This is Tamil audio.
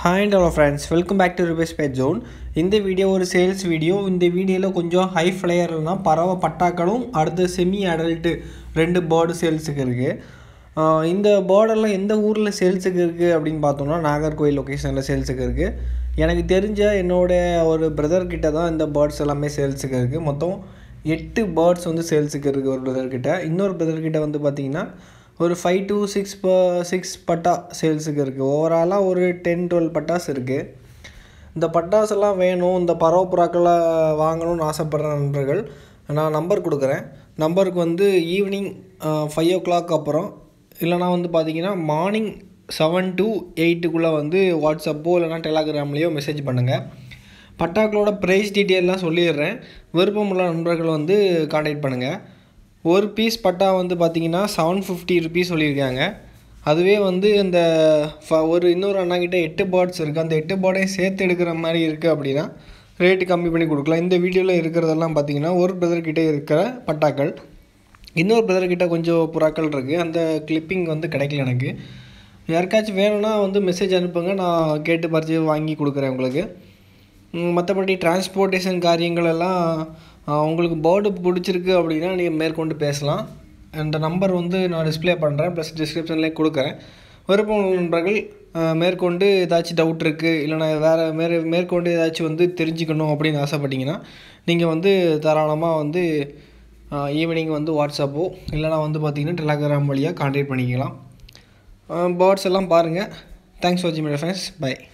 hi and hello friends welcome back to ரிபேஸ் பேட் ஜோன் இந்த வீடியோ ஒரு சேல்ஸ் வீடியோ இந்த வீடியோவில் கொஞ்சம் ஹை ஃப்ளையர்னா பறவை பட்டாக்களும் அடுத்து செமி அடல்ட்டு ரெண்டு பேர்டு சேல்ஸுக்கு இருக்குது இந்த பேர்டெல்லாம் எந்த ஊரில் சேல்ஸுக்கு இருக்குது அப்படின்னு பார்த்தோம்னா நாகர்கோவில் லொக்கேஷனில் சேல்ஸுக்கு இருக்குது எனக்கு தெரிஞ்ச என்னோட ஒரு பிரதர் கிட்ட தான் இந்த பேர்ட்ஸ் எல்லாமே சேல்ஸுக்கு இருக்குது மொத்தம் எட்டு பேர்ட்ஸ் வந்து சேல்ஸுக்கு இருக்குது ஒரு பிரதர் கிட்ட இன்னொரு பிரதர் கிட்ட வந்து பார்த்திங்கன்னா ஒரு ஃபைவ் டு சிக்ஸ் ப சிக்ஸ் பட்டா சேல்ஸுக்கு இருக்குது ஓவராலாக ஒரு டென் டுவெல் பட்டாஸ் இருக்குது இந்த பட்டாஸ் எல்லாம் வேணும் இந்த பறவை புறாக்களை வாங்கணும்னு ஆசைப்படுற நண்பர்கள் நான் நம்பர் கொடுக்குறேன் நம்பருக்கு வந்து ஈவினிங் ஃபைவ் ஓ கிளாக் அப்புறம் இல்லைனா வந்து பார்த்தீங்கன்னா மார்னிங் செவன் டு எயிட்டுக்குள்ளே வந்து வாட்ஸ்அப்போ இல்லைனா டெலாகிராம்லேயோ மெசேஜ் பண்ணுங்கள் பட்டாக்களோட ப்ரைஸ் டீட்டெயிலெலாம் சொல்லிடுறேன் விருப்பமுள்ள நண்பர்கள் வந்து காண்டாக்ட் பண்ணுங்கள் ஒரு பீஸ் பட்டா வந்து பார்த்திங்கன்னா செவன் ஃபிஃப்டி ருபீஸ் சொல்லியிருக்காங்க அதுவே வந்து இந்த ஃப ஒரு இன்னொரு அண்ணாக்கிட்ட எட்டு பேர்ட்ஸ் இருக்குது அந்த எட்டு பேர்டையும் சேர்த்து எடுக்கிற மாதிரி இருக்குது அப்படின்னா ரேட்டு கம்மி பண்ணி கொடுக்கலாம் இந்த வீடியோவில் இருக்கிறதெல்லாம் பார்த்திங்கன்னா ஒரு பிரதர்கிட்ட இருக்கிற பட்டாக்கள் இன்னொரு பிரதர்கிட்ட கொஞ்சம் புறாக்கள் இருக்குது அந்த கிளிப்பிங் வந்து கிடைக்கல எனக்கு யாருக்காச்சும் வேணும்னா வந்து மெசேஜ் அனுப்புங்க நான் கேட்டு பறித்து வாங்கி கொடுக்குறேன் உங்களுக்கு மற்றபடி டிரான்ஸ்போர்ட்டேஷன் காரியங்கள் எல்லாம் உங்களுக்கு பேர்டு பிடிச்சிருக்கு அப்படின்னா நீங்கள் மேற்கொண்டு பேசலாம் அந்த நம்பர் வந்து நான் டிஸ்பிளே பண்ணுறேன் ப்ளஸ் டிஸ்கிரிப்ஷன்லேயே கொடுக்குறேன் விருப்பம் நண்பர்கள் மேற்கொண்டு ஏதாச்சும் டவுட் இருக்குது இல்லைனா வேறு மேற் மேற்கொண்டு ஏதாச்சும் வந்து தெரிஞ்சுக்கணும் அப்படின்னு ஆசைப்பட்டீங்கன்னா நீங்கள் வந்து தாராளமாக வந்து ஈவினிங் வந்து வாட்ஸ்அப்போ இல்லைனா வந்து பார்த்தீங்கன்னா டெலாகிராம் வழியாக கான்டாக்ட் பண்ணிக்கலாம் பேர்ட்ஸ் எல்லாம் பாருங்கள் தேங்க்ஸ் ஃபார் வாட்சிங் மை ஃப்ரெண்ட்ஸ் பை